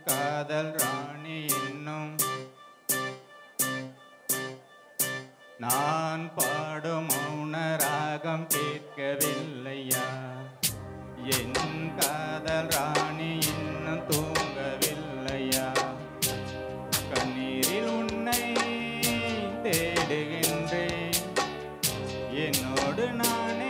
காதல் ராணி இன்னும் நான் பாடும் மௌன ராகம் கேட்கவில்லையா என் காதல் ராணி இன்னும் தூங்கவில்லையா கண்ணீரில் உன்னை தேடுகின்றேன் என்னோடு நானே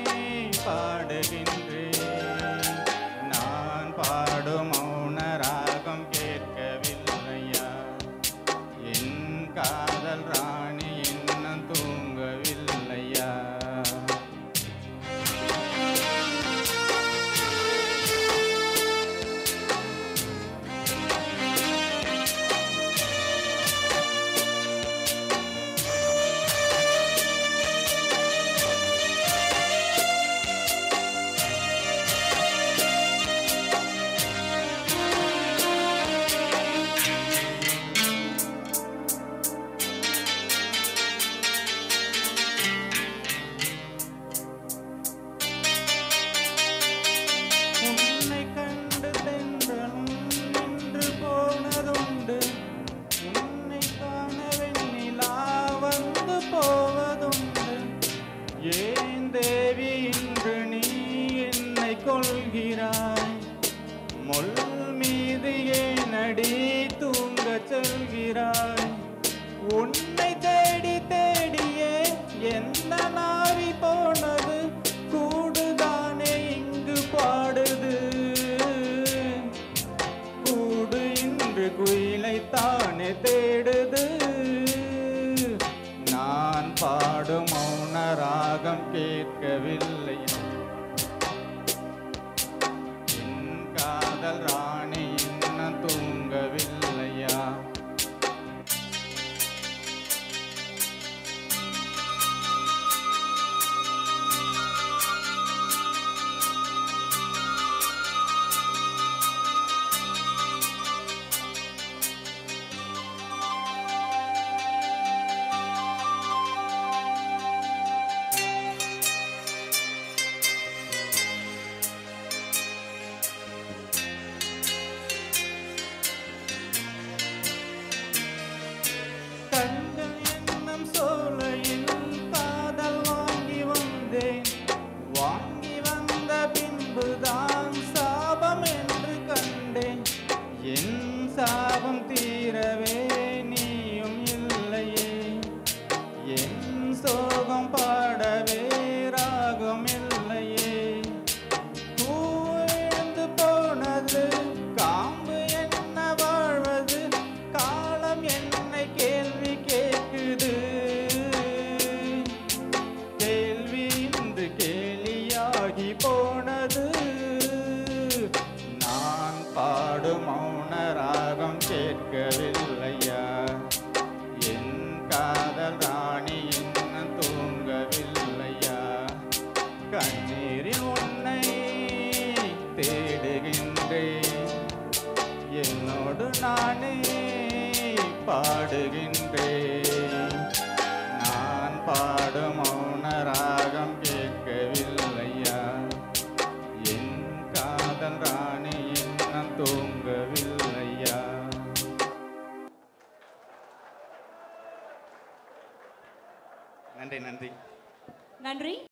பாடுகின்றேன் நான் பாடும் மௌன ராகம் கேட்கவில்லையா என் காதல் ராணி இன்னும் தூங்கவில்லையா உன்னை கண்டு தென்றலும் நின்று போனதுண்டு உன்னை காண வெண்ணிலா வந்து போவதுண்டு ஏன் தேவி இன்று நீ என்னை கொள்கிறாய் முள் மீது ஏனடி தூங்க சொல்கிறாய் உன்னை தேடி தேடியே எந்த நாவி போனது கூடுதானே இங்கு பாடுது கூடு இன்று குயிலை தானே தேடுது நான் பாடும் மௌன ராகம் கேட்கவில்லை என் காதல் ராணி இன்னும் தூங்கவில்லையா கண்கள் என்னும் சோலையில் காதல் வாங்கி வந்தேன் வாங்கி வந்த பின்புதான் சாபம் என்று கண்டேன் என் சாபம் தீரவே நீயும் இல்லையே என் சோகம் பாடவே ராகம் இல்லையே பூ இழந்து போனது காம்பு என்ன வாழ்வது காலம் என்னை கேள்வி கேட்குது கேள்வி இன்று கேலியாகி போனது நான் பாடும் மௌன ராகம் கேட்கவில்லையா என் காதல் ராணி இன்னும் தூங்கவில்லையா கண்ணீரில் உன்னை தேடுகின்றேன் என்னோடு நானே பாடுகின்றேன் நான் பாடும் மௌன ராகம் கேட்கவில்லையா என் காதல் ராணி இன்னும் தூங்கவில்லையா நன்றி நன்றி நன்றி